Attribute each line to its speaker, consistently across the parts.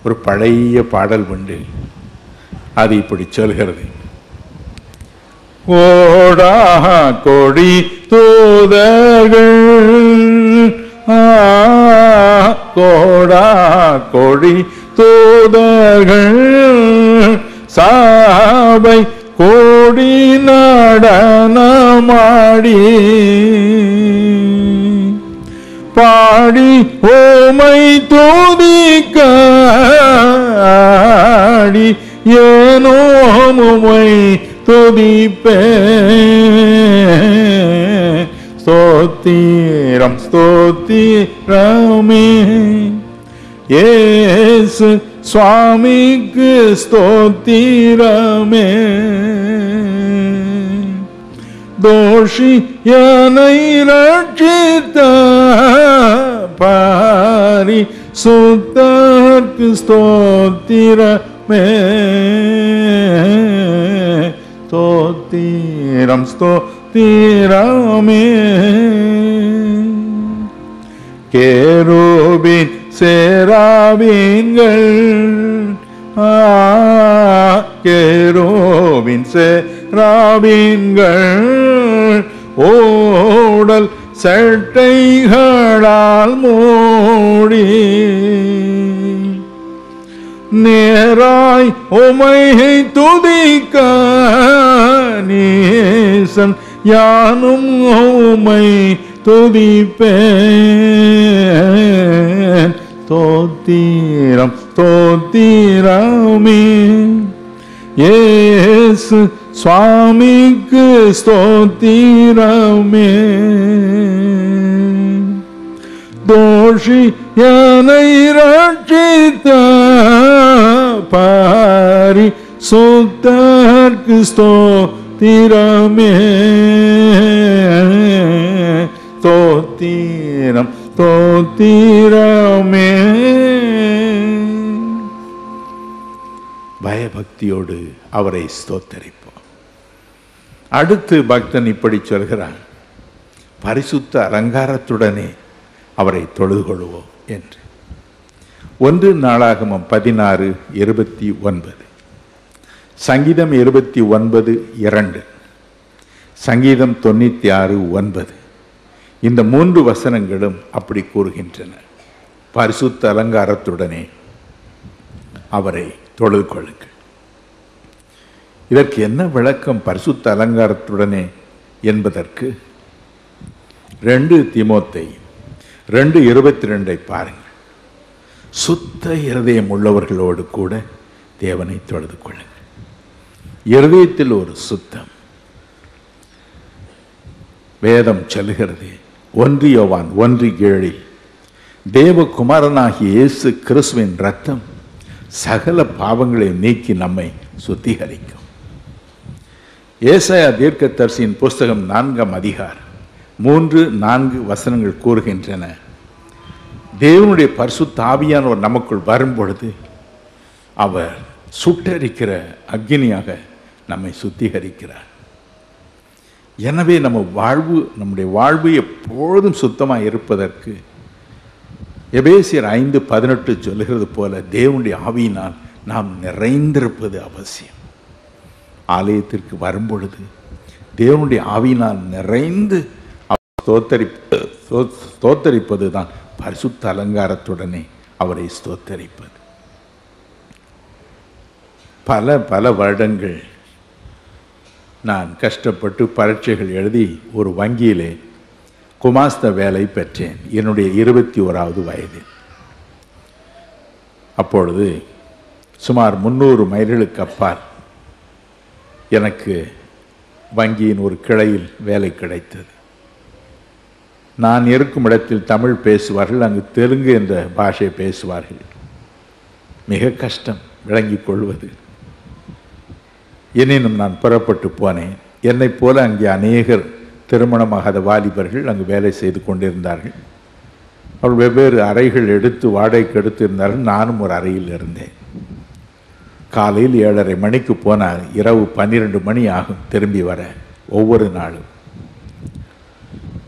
Speaker 1: ஒரு பழைய பாடல் உண்டு அது இப்படி சொல்கிறது கோடா கொடி தூதர்கள் ஆ, கோடா கொடி தூதர்கள் சாவை கோடி நடனமாடி பாடி ஓமை தூதிக்காடி ஏனோ உமை துதிப்பே ஸ்தோத்திரம் ஸ்தோத்திரமே ஏசு சுவாமிக்கு ஸ்தோத்திரமே தோஷி என்னை ரட்சித்த பாரி சுத்தர்க்கு ஸ்தோத்திரமே ஸ்தோத்திரம் ஸ்தோத்திரமே கேரூபின் சேராபீன்கள் ஆ, கேரோவின் சேராபீன்கள் ஓடல் சட்டைகளால் மூடி நேராய் உமையை துதிக்க நேசன் யானும் உமை துதிப்பேன் தோத்தீரம் தோத்தீரமே ஏசு சுவாமிக்கு ஸ்தோத்திரமே தோஷி என்னை ரட்சித்த பாரி சுத்தர்க்கு ஸ்தோத்திரமே தோத்திரம் தோத்திரமே பயபக்தியோடு அவரை ஸ்தோத்தரிப்போம் அடுத்து பக்தன் இப்படி சொல்கிறான் பரிசுத்த அலங்காரத்துடனே அவரை தொழுது கொள்வோம் என்று ஒன்று நாளாகமம் பதினாறு இருபத்தி ஒன்பது சங்கீதம் இருபத்தி ஒன்பது இரண்டு சங்கீதம் தொண்ணூற்றி ஆறு ஒன்பது இந்த மூன்று வசனங்களும் அப்படி கூறுகின்றன பரிசுத்த அலங்காரத்துடனே அவரை தொழுது கொள்ளுங்கள் இதற்கு என்ன விளக்கம் பரிசுத்த அலங்காரத்துடனே என்பதற்கு ரெண்டு திமோத்தை ரெண்டு இருபத்தி ரெண்டை பாருங்கள் சுத்த இருதயம் உள்ளவர்களோடு கூட தேவனை தொழுது கொள்ளுங்கள் இருதயத்தில் ஒரு சுத்தம் வேதம் சொல்லுகிறது ஒன்று யோவான் ஒன்று ஏழில் தேவகுமாரனாகிய இயேசு கிறிஸ்துவின் ரத்தம் சகல பாவங்களை நீக்கி நம்மை சுத்திகரிக்கும் ஏசாயா தீர்க்கதரிசியின் புஸ்தகம் நான்காம் அதிகாரம் மூன்று நான்கு வசனங்கள் கூறுகின்றன தேவனுடைய பரிசுத்த ஆவியானவர் நமக்குள் வரும்பொழுது அவர் சுட்டரிக்கிற அக்னியாக நம்மை சுத்திகரிக்கிறார் எனவே நம்ம வாழ்வு நம்முடைய வாழ்வு எப்பொழுதும் சுத்தமாக இருப்பதற்கு எபேசியர் ஐந்து பதினெட்டு சொல்லுகிறது போல தேவனுடைய ஆவியினால் நாம் நிறைந்திருப்பது அவசியம் ஆலயத்திற்கு வரும்பொழுது தேவனுடைய ஆவியினால் நிறைந்து ஸ்தோத்தரிப்பு ஸ்தோத்தரிப்பது தான் பரிசுத்த அலங்காரத்துடனே அவரை ஸ்தோத்தரிப்பது பல பல வருடங்கள் நான் கஷ்டப்பட்டு பரீட்சைகள் எழுதி ஒரு வங்கியிலே குமாஸ்த வேலை பெற்றேன் என்னுடைய இருபத்தி ஓராவது வயதில் அப்பொழுது சுமார் முந்நூறு மைல்களுக்கு அப்பால் எனக்கு வங்கியின் ஒரு கிளையில் வேலை கிடைத்தது நான் இருக்கும் இடத்தில் தமிழ் பேசுவார்கள் அங்கு தெலுங்கு என்ற பாஷை பேசுவார்கள் மிக கஷ்டம் விளங்கிக் கொள்வது எனினும் நான் புறப்பட்டு போனேன் என்னைப் போல அங்கே அநேகர் திருமணமாகாத வாலிபர்கள் அங்கு வேலை செய்து கொண்டிருந்தார்கள் அவர்கள் வெவ்வேறு அறைகள் எடுத்து வாடகைக்கு எடுத்து இருந்தார்கள் நானும் ஒரு அறையில் இருந்தேன் காலையில் ஏழரை மணிக்கு போனால் இரவு பன்னிரெண்டு மணி ஆகும் திரும்பி வர ஒவ்வொரு நாளும்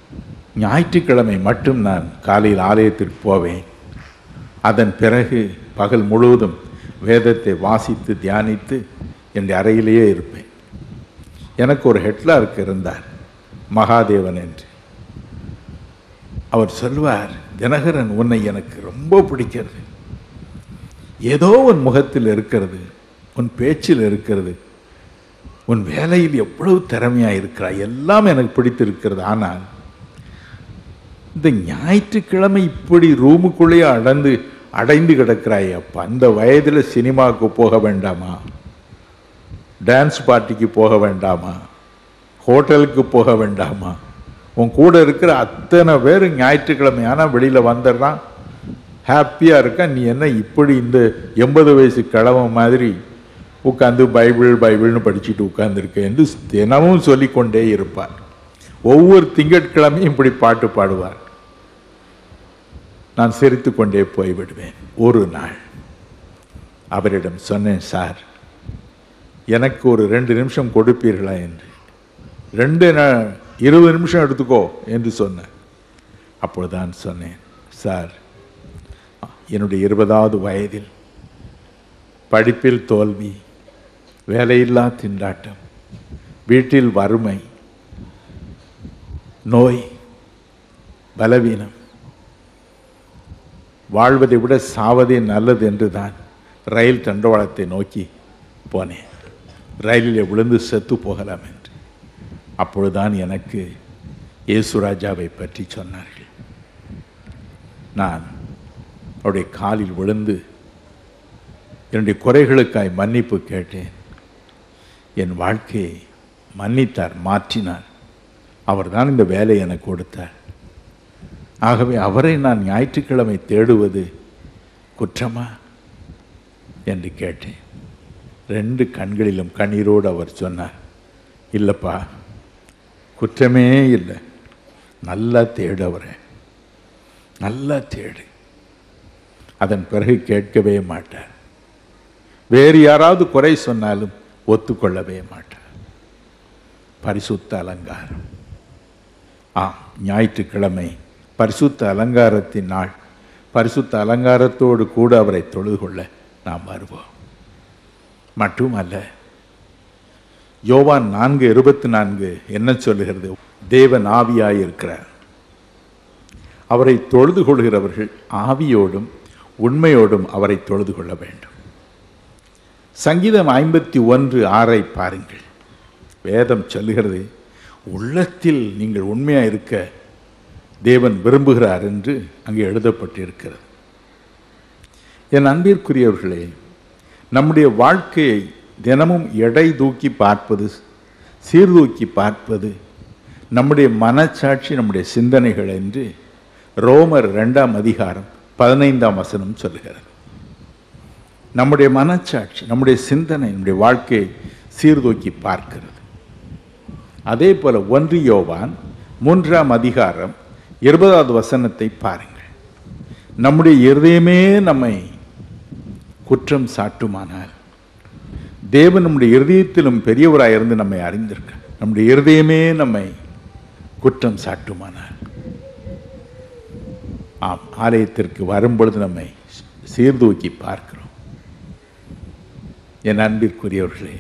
Speaker 1: ஞாயிற்றுக்கிழமை மட்டும் நான் காலையில் ஆலயத்திற்கு போவேன் அதன் பிறகு பகல் முழுவதும் வேதத்தை வாசித்து தியானித்து என்னுடைய அறையிலேயே இருப்பேன் எனக்கு ஒரு ஹெட்லாருக்கு இருந்தார் மகாதேவன் என்று அவர் சொல்வார் தினகரன் உன்னை எனக்கு ரொம்ப பிடிக்கிறது ஏதோ உன் முகத்தில் இருக்கிறது உன் பேச்சில் இருக்கிறது உன் வேலையில் எவ்வளவு திறமையாக இருக்கிறாய் எல்லாம் எனக்கு பிடித்திருக்கிறது ஆனால் இந்த ஞாயிற்றுக்கிழமை இப்படி ரூமுக்குள்ளேயே அடந்து அடைந்து கிடக்கிறாய் அப்பா அந்த வயதில் சினிமாவுக்கு போக வேண்டாமா டான்ஸ் பார்ட்டிக்கு போக வேண்டாமா ஹோட்டலுக்கு போக வேண்டாமா உன் கூட இருக்கிற அத்தனை பேர் ஞாயிற்றுக்கிழமை ஆனால் வெளியில் வந்துடுறான் ஹாப்பியாக இருக்க நீ என்ன இப்படி இந்த எண்பது வயசு கிழமை மாதிரி உட்காந்து பைபிள் பைபிள்னு படிச்சுட்டு உட்கார்ந்துருக்க என்று தினமும் சொல்லிக்கொண்டே இருப்பார் ஒவ்வொரு திங்கட்கிழமையும் இப்படி பாட்டு பாடுவார் நான் சிரித்து கொண்டே போய்விடுவேன் ஒரு நாள் அவரிடம் சொன்னேன் சார் எனக்கு ஒரு ரெண்டு நிமிஷம் கொடுப்பீர்களா என்று ரெண்டு நா- இருபது நிமிஷம் எடுத்துக்கோ என்று சொன்னேன் அப்பொழுதுதான் சொன்னேன் சார் என்னுடைய இருபதாவது வயதில் படிப்பில் தோல்வி வேலையில்லா திண்டாட்டம் வீட்டில் வறுமை நோய் பலவீனம் வாழ்வதை விட சாவதே நல்லது என்று தான் ரயில் தண்டவாளத்தை நோக்கி போனேன் ரயிலில் விழுந்து செத்து போகலாம் என்று அப்பொழுதுதான் எனக்கு இயேசுராஜாவை பற்றி சொன்னார்கள் நான் அவருடைய காலில் விழுந்து என்னுடைய குறைகளுக்காய் மன்னிப்பு கேட்டேன் என் வாழ்க்கையை மன்னித்தார் மாற்றினார் அவர்தான் இந்த வேலையை எனக்கு கொடுத்தார் ஆகவே அவரை நான் ஞாயிற்றுக்கிழமை தேடுவது குற்றமா என்று கேட்டேன் ரெண்டு கண்களிலும் கண்ணீரோடு அவர் சொன்னார் இல்லைப்பா குற்றமே இல்லை நல்லா தேடு அவரை நல்லா தேடு அதன் பிறகு கேட்கவே மாட்டார் வேறு யாராவது குறை சொன்னாலும் ஒத்துக்கொள்ளவே மாட்டார் பரிசுத்த அலங்காரம் ஆம் ஞாயிற்றுக்கிழமை பரிசுத்த அலங்காரத்தின் நாள் பரிசுத்த அலங்காரத்தோடு கூட அவரை தொழுது கொள்ள நாம் வருவோம் மட்டுமல்ல யோவான் நான்கு இருபத்தி நான்கு என்ன சொல்லுகிறது தேவன் ஆவியாய் இருக்கிறார் அவரை தொழுது கொள்கிறவர்கள் ஆவியோடும் உண்மையோடும் அவரை தொழுது கொள்ள வேண்டும் சங்கீதம் ஐம்பத்தி ஒன்று ஆறை பாருங்கள் வேதம் சொல்லுகிறது உள்ளத்தில் நீங்கள் உண்மையாக இருக்க தேவன் விரும்புகிறார் என்று அங்கே எழுதப்பட்டிருக்கிறது என் அன்பிற்குரியவர்களே நம்முடைய வாழ்க்கையை தினமும் எடை தூக்கி பார்ப்பது சீர்தூக்கி பார்ப்பது நம்முடைய மனச்சாட்சி நம்முடைய சிந்தனைகள் என்று ரோமர் ரெண்டாம் அதிகாரம் பதினைந்தாம் வசனம் சொல்லுகிறது நம்முடைய மனச்சாட்சி நம்முடைய சிந்தனை நம்முடைய வாழ்க்கையை சீர்தூக்கி பார்க்கிறது அதே போல ஒன்று யோவான் மூன்றாம் அதிகாரம் இருபதாவது வசனத்தை பாருங்கள் நம்முடைய இருதயமே நம்மை குற்றம் சாட்டுமானால் தேவன் நம்முடைய இருதயத்திலும் பெரியவராக இருந்து நம்மை அறிந்திருக்க நம்முடைய இருதயமே நம்மை குற்றம் சாட்டுமானால் ஆம் ஆலயத்திற்கு வரும்பொழுது நம்மை சீர்தூக்கி பார்க்கிறோம் என் அன்பிற்குரியவர்களே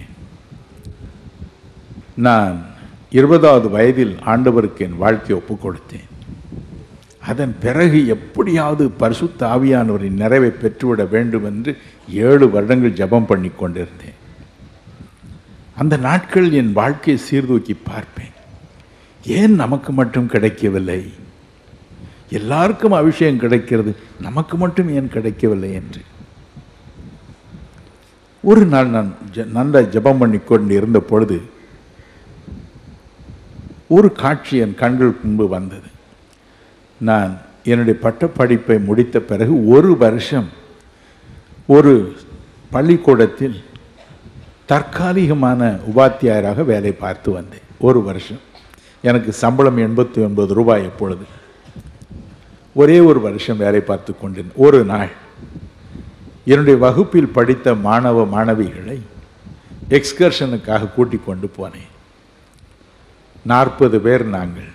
Speaker 1: நான் இருபதாவது வயதில் ஆண்டவருக்கு என் வாழ்க்கையை ஒப்புக் கொடுத்தேன் அதன் பிறகு எப்படியாவது பரிசுத்த ஆவியானவரின் நிறைவை பெற்றுவிட வேண்டும் என்று ஏழு வருடங்கள் ஜெபம் பண்ணி கொண்டிருந்தேன் அந்த நாட்கள் என் வாழ்க்கையை சீர்தூக்கி பார்ப்பேன் ஏன் நமக்கு மட்டும் கிடைக்கவில்லை எல்லாருக்கும் அபிஷேகம் கிடைக்கிறது நமக்கு மட்டும் ஏன் கிடைக்கவில்லை என்று ஒரு நாள் நான் ஜ- நல்ல ஜெபம் பண்ணி கொண்டு இருந்த பொழுது ஒரு காட்சி என் கண்கள் முன்பு வந்தது நான் என்னுடைய பட்டப்படிப்பை முடித்த பிறகு ஒரு வருஷம் ஒரு பள்ளிக்கூடத்தில் தற்காலிகமான உபாத்தியாயராக வேலை பார்த்து வந்தேன் ஒரு வருஷம் எனக்கு சம்பளம் எண்பத்தி ஒன்பது ரூபாய் எப்பொழுது ஒரே ஒரு வருஷம் வேலை பார்த்து கொண்டிருந்தேன் ஒரு நாள் என்னுடைய வகுப்பில் படித்த மாணவ மாணவிகளை எக்ஸ்கர்ஷனுக்காக கூட்டிக் கொண்டு போனேன் நாற்பது பேர் நாங்கள்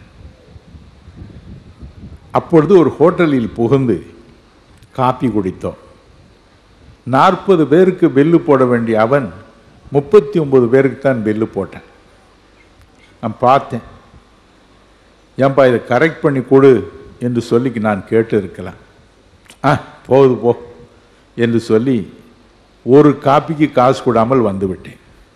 Speaker 1: அப்பொழுது ஒரு ஹோட்டலில் புகுந்து காப்பி குடித்தோம் நாற்பது பேருக்கு பில்லு போட வேண்டிய அவன் முப்பத்தி ஒன்பது பேருக்கு தான் பில்லு போட்டான் நான் பார்த்தேன் ஏன்பா இதை கரெக்ட் பண்ணி கொடு என்று சொல்லி நான் கேட்டு இருக்கலாம் ஆ போகுது போ என்று சொல்லி ஒரு காப்பிக்கு காசு கொடாமல் வந்து விட்டேன்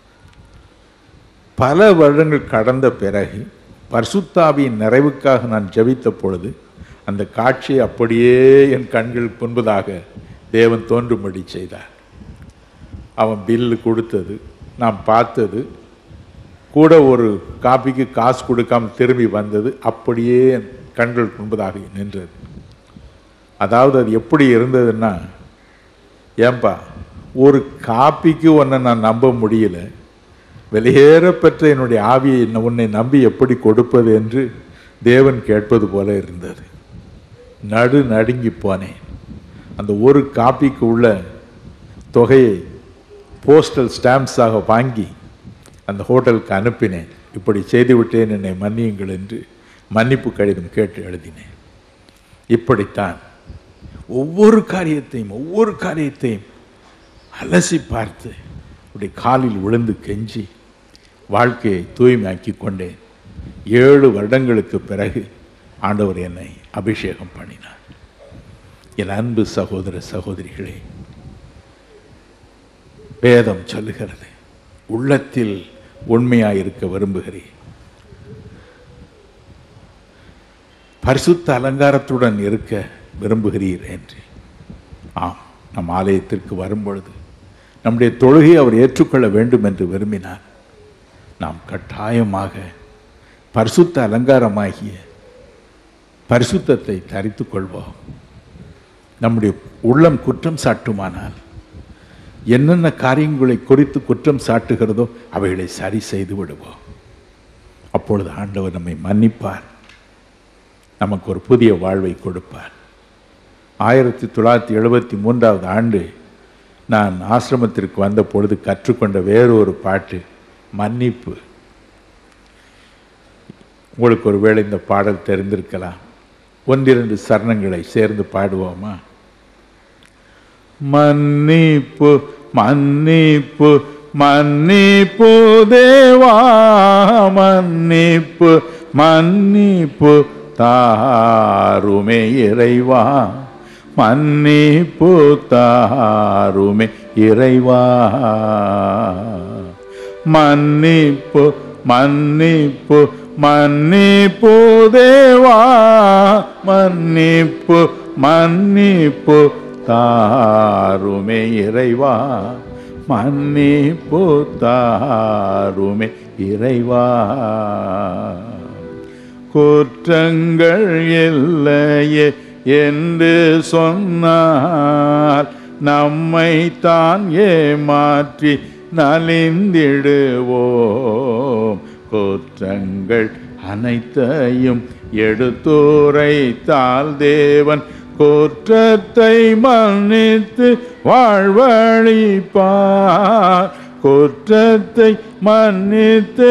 Speaker 1: பல வருடங்கள் கடந்த பிறகு பர்சுத்தாவியின் நிறைவுக்காக நான் ஜெபித்த பொழுது அந்த காட்சியை அப்படியே என் கண்கள் முன்பதாக தேவன் தோன்றும்படி செய்தார் அவன் பில்லு கொடுத்தது நான் பார்த்தது கூட ஒரு காப்பிக்கு காசு கொடுக்காம திரும்பி வந்தது அப்படியே என் கண்கள் முன்பதாக நின்றது அதாவது அது எப்படி இருந்ததுன்னா ஏன்பா ஒரு காப்பிக்கு உன்னை நான் நம்ப முடியல வெளியேற பெற்ற என்னுடைய ஆவியை என்ன- உன்னை நம்பி எப்படி கொடுப்பது என்று தேவன் கேட்பது போல இருந்தது நடு நடுங்கி போனேன் அந்த ஒரு காப்பிக்கு உள்ள தொகையை போஸ்டல் ஸ்டாம்ப்ஸாக வாங்கி அந்த ஹோட்டலுக்கு அனுப்பினேன் இப்படி செய்துவிட்டேன் என்னை மன்னியுங்கள் என்று மன்னிப்பு கடிதம் கேட்டு எழுதினேன் இப்படித்தான் ஒவ்வொரு காரியத்தையும் ஒவ்வொரு காரியத்தையும் அலசி பார்த்து அப்படி காலில் விழுந்து கெஞ்சி வாழ்க்கையை தூய்மையாக்கி கொண்டேன் ஏழு வருடங்களுக்கு பிறகு ஆண்டவர் என்னை அபிஷேகம் பண்ணினார் என் அன்பு சகோதர சகோதரிகளே வேதம் சொல்லுகிறது உள்ளத்தில் உண்மையாயிருக்க விரும்புகிறேன் பரிசுத்த அலங்காரத்துடன் இருக்க விரும்புகிறீர் என்று ஆம் நம் ஆலயத்திற்கு வரும்பொழுது நம்முடைய தொழுகை அவர் ஏற்றுக்கொள்ள வேண்டும் என்று விரும்பினார் நாம் கட்டாயமாக பரிசுத்த அலங்காரமாகிய பரிசுத்தத்தை தரித்துக் கொள்வோம் நம்முடைய உள்ளம் குற்றம் சாட்டுமானால் என்னென்ன காரியங்களை குறித்து குற்றம் சாட்டுகிறதோ அவைகளை சரி செய்து விடுவோம் அப்பொழுது ஆண்டவர் நம்மை மன்னிப்பார் நமக்கு ஒரு புதிய வாழ்வை கொடுப்பார் ஆயிரத்தி தொள்ளாயிரத்தி எழுபத்தி மூன்றாவது ஆண்டு நான் ஆசிரமத்திற்கு வந்த பொழுது கற்றுக்கொண்ட வேறொரு பாட்டு மன்னிப்பு உங்களுக்கு ஒருவேளை இந்த பாடல் தெரிந்திருக்கலாம் ஒன்றிரண்டு சரணங்களை சேர்ந்து பாடுவோமா மன்னிப்பு மன்னிப்பு மன்னிப்பு தேவா மன்னிப்பு மன்னிப்பு தாருமே இறைவா மன்னிப்பு தாருமே இறைவா மன்னிப்பு மன்னிப்பு மன்னிப்பு தேவா மன்னிப்பு மன்னிப்பு தாருமே இறைவா மன்னிப்பு தாருமே இறைவா குற்றங்கள் இல்லையே என்று சொன்னால் நம்மை தான் ஏமாற்றி நலிந்திடுவோம் குற்றங்கள் அனைத்தையும் எடுத்துரைத்தால் தேவன் குற்றத்தை மன்னித்து வாழ்வழிப்பார் குற்றத்தை மன்னித்து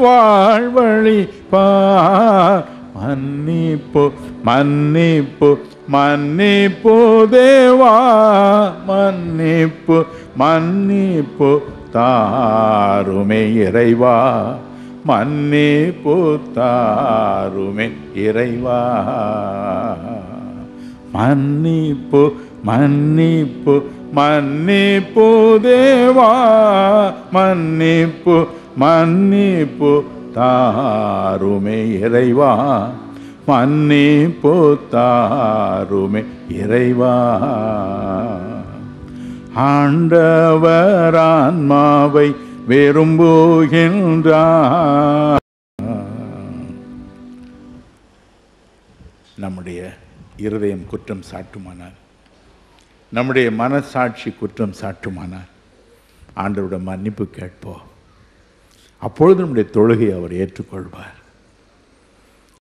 Speaker 1: வாழ்வழிப்பார் மன்னிப்பு மன்னிப்பு மன்னிப்பு தேவா மன்னிப்பு மன்னிப்பு தாருமே இறைவா மன்னிப்பு தாருமே இறைவா மன்னிப்பு மன்னிப்பு மன்னிப்பு தேவா மன்னிப்பு மன்னிப்பு தாருமே இறைவா மன்னிப்பு தாருமே இறைவா ஆண்டவர் ஆன்மாவை விரும்புகின்றார் நம்முடைய இருதயம் குற்றம் சாட்டுமானால் நம்முடைய மனசாட்சி குற்றம் சாட்டுமானால் ஆண்டவருடைய மன்னிப்பு கேட்போம் அப்பொழுது நம்முடைய தொழுகை அவர் ஏற்றுக்கொள்வார்